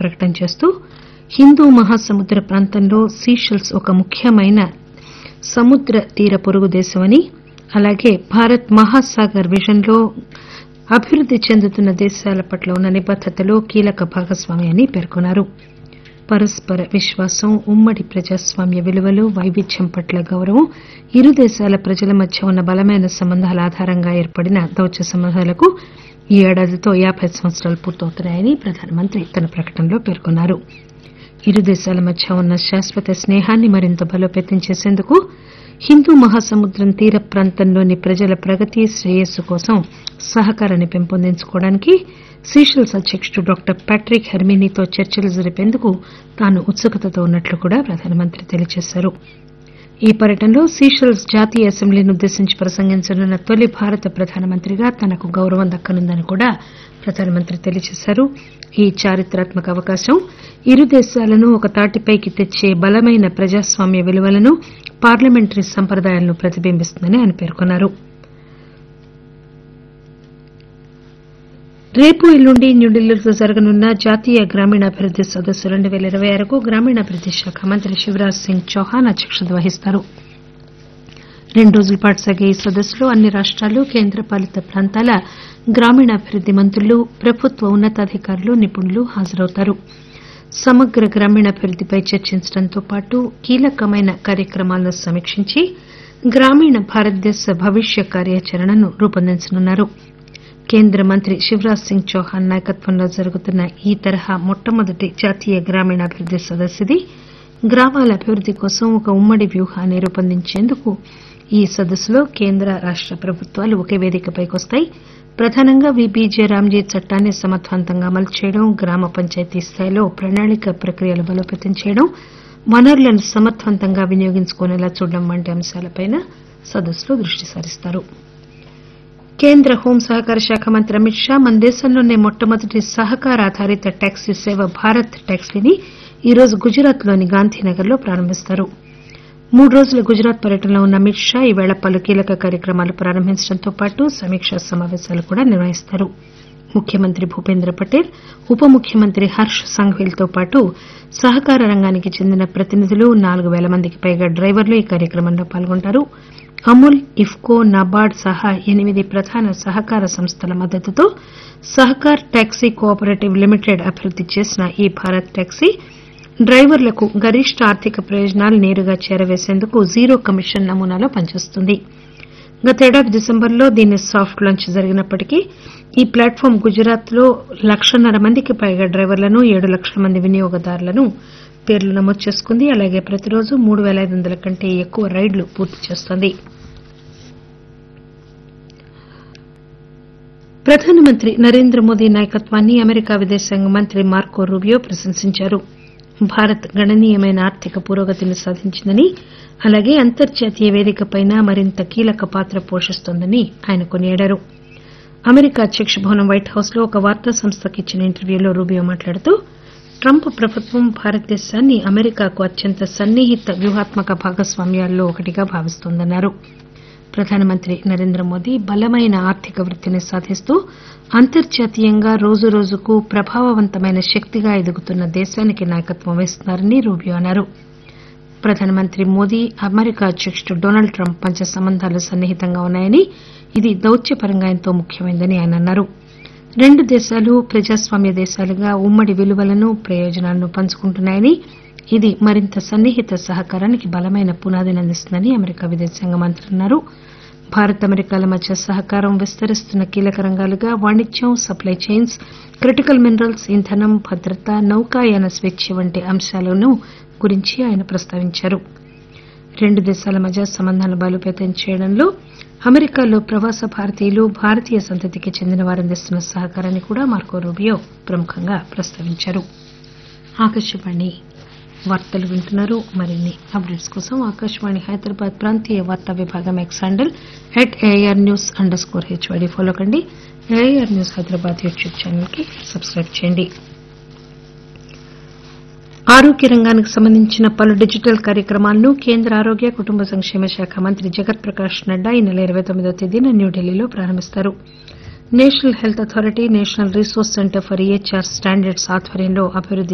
ప్రకటన చేస్తూ హిందూ మహాసముద్ర ప్రాంతంలో సీషెల్స్ ఒక ముఖ్యమైన సముద్ర తీర పొరుగు దేశమని అలాగే భారత్ మహాసాగర్ విజన్లో అభివృద్ది చెందుతున్న దేశాల పట్ల ఉన్న నిబద్దతలో కీలక భాగస్వామి అని పేర్కొన్నారు పరస్పర విశ్వాసం ఉమ్మడి ప్రజాస్వామ్య విలువలు వైవిధ్యం పట్ల గౌరవం ఇరు దేశాల ప్రజల మధ్య ఉన్న బలమైన సంబంధాల ఆధారంగా ఏర్పడిన దౌత్య సంబంధాలకు ఈ ఏడాదితో యాబై సంవత్సరాలు పూర్తవుతున్నాయని ప్రధానమంత్రి తన ప్రకటనలో పేర్కొన్నారు ఇరు దేశాల మధ్య ఉన్న శాశ్వత స్నేహాన్ని మరింత బలోపేతం చేసేందుకు హిందూ మహాసముద్రం తీర ప్రాంతంలోని ప్రజల ప్రగతి శ్రేయస్సు కోసం సహకారాన్ని పెంపొందించుకోవడానికి సీషెల్స్ అధ్యకుడు డాక్టర్ ప్యాట్రిక్ హెర్మినీతో చర్చలు జరిపేందుకు తాను ఉత్సుకతతో ఉన్నట్లు కూడా ప్రధానమంత్రి తెలియజేశారు ఈ పర్యటనలో సీషెల్స్ జాతీయ అసెంబ్లీని ఉద్దేశించి ప్రసంగించనున్న తొలి భారత ప్రధానమంత్రిగా తనకు గౌరవం దక్కనుందని కూడా ప్రధానమంత్రి తెలియజేశారు ఈ చారిత్రాత్మక అవకాశం ఇరు దేశాలను ఒక తాటిపైకి తెచ్చే బలమైన ప్రజాస్వామ్య విలువలను పార్లమెంటరీ సంప్రదాయాలను ప్రతిబింబిస్తుందని ఆయన పేర్కొన్నారు రేపు ఎల్లుండి న్యూఢిల్లీలో జరగనున్న జాతీయ గ్రామీణాభివృద్ది సదస్సు రెండు పేల ఇరవై ఆరుకు గ్రామీణాభివృద్ది శాఖ మంత్రి శివరాజ్ సింగ్ చౌహాన్ అధ్యక్షత వహిస్తారు రెండు రోజుల పాటు సాగే ఈ సదస్సులో అన్ని రాష్టాలు కేంద్రపాలిత ప్రాంతాల గ్రామీణాభివృద్ది మంత్రులు ప్రభుత్వ ఉన్నతాధికారులు నిపుణులు హాజరవుతారు సమగ్ర గ్రామీణాభివృద్దిపై చర్చించడంతో పాటు కీలకమైన కార్యక్రమాలను సమీక్షించి గ్రామీణ భారతదేశ భవిష్య కార్యాచరణను రూపొందించనున్నారు కేంద్ర మంత్రి శివరాజ్ సింగ్ చౌహాన్ నాయకత్వంలో జరుగుతున్న ఈ తరహా మొట్టమొదటి జాతీయ గ్రామీణాభివృద్ది సదస్సు ఇది గ్రామాల అభివృద్ది కోసం ఒక ఉమ్మడి వ్యూహాన్ని రూపొందించేందుకు ఈ సదస్సులో కేంద్ర రాష్ట ప్రభుత్వాలు ఒకే వేదికపైకి వస్తాయి ప్రధానంగా విబీజే రామ్జీ చట్టాన్ని సమర్థవంతంగా అమలు చేయడం గ్రామ పంచాయతీ స్థాయిలో ప్రణాళిక ప్రక్రియలు బలోపేతం చేయడం వనరులను సమర్థవంతంగా వినియోగించుకునేలా చూడడం వంటి అంశాలపై సదస్సులో దృష్టి సారిస్తారు కేంద్ర హోం సహకార శాఖ మంత్రి అమిత్ షా మన దేశంలోనే మొట్టమొదటి సహకార ఆధారిత టాక్సీ సేవ భారత్ టాక్సీని ఈరోజు గుజరాత్ లోని గాంధీనగర్ లో ప్రారంభిస్తారు మూడు రోజుల గుజరాత్ పర్యటనలో ఉన్న అమిత్ షా ఈవేళ పలు కీలక కార్యక్రమాలు ప్రారంభించడంతో పాటు సమీకా సమాపేశాలు కూడా నిర్వహిస్తారు ముఖ్యమంత్రి భూపేంద్ర పటేల్ ఉప ముఖ్యమంత్రి హర్ష్ సంఘ్వీలతో పాటు సహకార రంగానికి చెందిన ప్రతినిధులు నాలుగు పేల మందికి పైగా డ్రైవర్లు ఈ కార్యక్రమంలో పాల్గొంటారు అమూల్ ఇఫ్కో నాబార్డ్ సహా ఎనిమిది ప్రధాన సహకార సంస్థల మద్దతుతో Sahakar taxi cooperative limited అభివృద్ది చేసిన ఈ భారత్ టాక్సీ డ్రైవర్లకు గరిష్ట ఆర్థిక ప్రయోజనాలు నేరుగా చేరవేసేందుకు జీరో కమిషన్ నమూనాలో పనిచేస్తుంది గతేడాది డిసెంబర్లో దీని సాఫ్ట్ లాంచ్ జరిగినప్పటికీ ఈ ప్లాట్ఫామ్ గుజరాత్ లో లక్షన్నర మందికి పైగా డ్రైవర్లను ఏడు లక్షల మంది వినియోగదారులను పేర్లు నమోదు చేసుకుంది అలాగే ప్రతిరోజు మూడు పేల ఐదు వందల కంటే ఎక్కువ రైళ్లు పూర్తి చేస్తోంది ప్రధానమంత్రి నరేంద్ర మోదీ నాయకత్వాన్ని అమెరికా విదేశాంగ మంత్రి మార్కో రూబియో ప్రశంసించారు భారత్ గణనీయమైన ఆర్థిక పురోగతిని సాధించిందని అలాగే అంతర్జాతీయ వేదికపైన మరింత కీలక పాత్ర పోషిస్తోందని ఆయన కొనియాడారు అమెరికా అధ్యక్ష భవనం వైట్ హౌస్ లో ఒక వార్తా సంస్థకు ఇచ్చిన ఇంటర్వ్యూలో రూబియో మాట్లాడుతూ ట్రంప్ ప్రభుత్వం భారతదేశాన్ని అమెరికాకు అత్యంత సన్నిహిత వ్యూహాత్మక భాగస్వామ్యాల్లో ఒకటిగా భావిస్తోందన్నారు ప్రధానమంత్రి నరేంద్ర మోదీ బలమైన ఆర్థిక వృద్దిని సాధిస్తూ అంతర్జాతీయంగా రోజురోజుకు ప్రభావవంతమైన శక్తిగా ఎదుగుతున్న దేశానికి నాయకత్వం వహిస్తున్నారని రూబియో అన్నారు ప్రధానమంత్రి మోదీ అమెరికా అధ్యకుడు డొనాల్డ్ ట్రంప్ మధ్య సంబంధాలు సన్నిహితంగా ఉన్నాయని ఇది దౌత్యపరంగా ఎంతో ముఖ్యమైనదని ఆయన అన్నారు రెండు దేశాలు ప్రజాస్వామ్య దేశాలుగా ఉమ్మడి విలువలను ప్రయోజనాలను పంచుకుంటున్నాయని ఇది మరింత సన్నిహిత సహకారానికి బలమైన పునాదిని అందిస్తుందని అమెరికా విదేశాంగ మంత్రి అన్నారు భారత్ అమెరికాల మధ్య సహకారం విస్తరిస్తున్న కీలక రంగాలుగా వాణిజ్యం సప్లై చైన్స్ క్రిటికల్ మినరల్స్ ఇంధనం భద్రత నౌకాయాన స్వేచ్ఛ వంటి అంశాలను గురించి ఆయన ప్రస్తావించారు రెండు దేశాల మధ్య సంబంధాలను బలోపేతం చేయడంలో అమెరికాలో ప్రవాస భారతీయులు భారతీయ సంతతికి చెందిన వారు అందిస్తున్న సహకారాన్ని కూడా మార్కో రూబియో ప్రముఖంగా ప్రస్తావించారు ఆకాశవాణి వార్తలు వింటున్నారు మరిన్ని అప్డేట్స్ కోసం ఆకాశవాణి హైదరాబాద్ ప్రాంతీయ వార్తా విభాగం X handle at AIR news underscore HYD follow కండి AIR news Hyderabad YouTube channel కి సబ్స్క్రైబ్ చేయండి ఆరోగ్య రంగానికి సంబంధించిన పలు డిజిటల్ కార్యక్రమాలను కేంద్ర ఆరోగ్య కుటుంబ సంక్షేమ శాఖ మంత్రి జగత్ ప్రకాష్ నడ్డా ఈ నెల ఇరవై తొమ్మిదో తేదీన న్యూఢిల్లీలో ప్రారంభిస్తారు national health authority national resource centre for EHR standards ఆధ్వర్యంలో అభివృద్ది